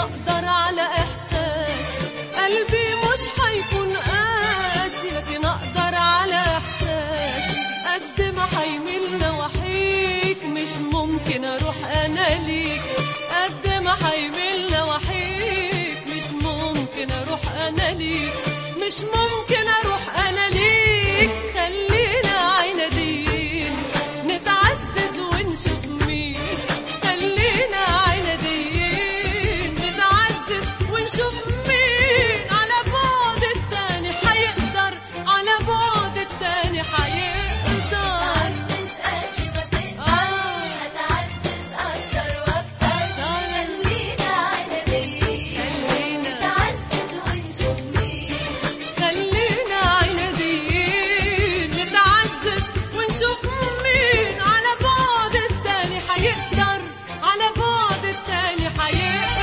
اقدر على احساس قلبي مش هيكون قاسي لكن اقدر على احساس قد ما هيميل نواحيك مش ممكن اروح انا ليك قد ما هيميل نواحيك مش ممكن اروح انا ليك مش ممكن اروح انا ليك خلينا عناديين نتعزز ونشوف مين خلينا عناديين نتعزز ونشوف مين على بعد التاني هيقدر على بعد التاني هيقدر تعزز قد ما تقدر آه. هتعزز أكتر وأكتر خلينا عناديين خلينا نتعزز ونشوف مين خلينا عناديين نتعزز ونشوف مين على بعد التاني هيقدر على بعد التاني هيقدر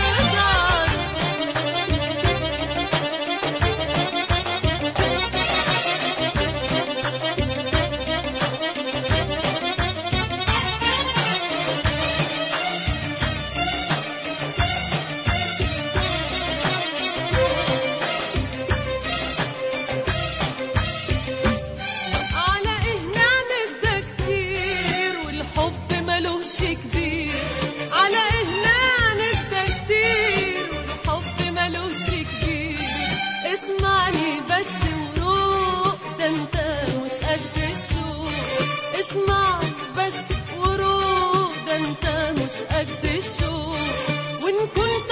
على ايه نعند ده كتير والحب ملوش كبير على ايه نعند ده كتير والحب ملوش كبير اسمعني بس وروق ده انت مش قد الشوق اسمع بس وروق ده انت مش قد الشوق وان كنت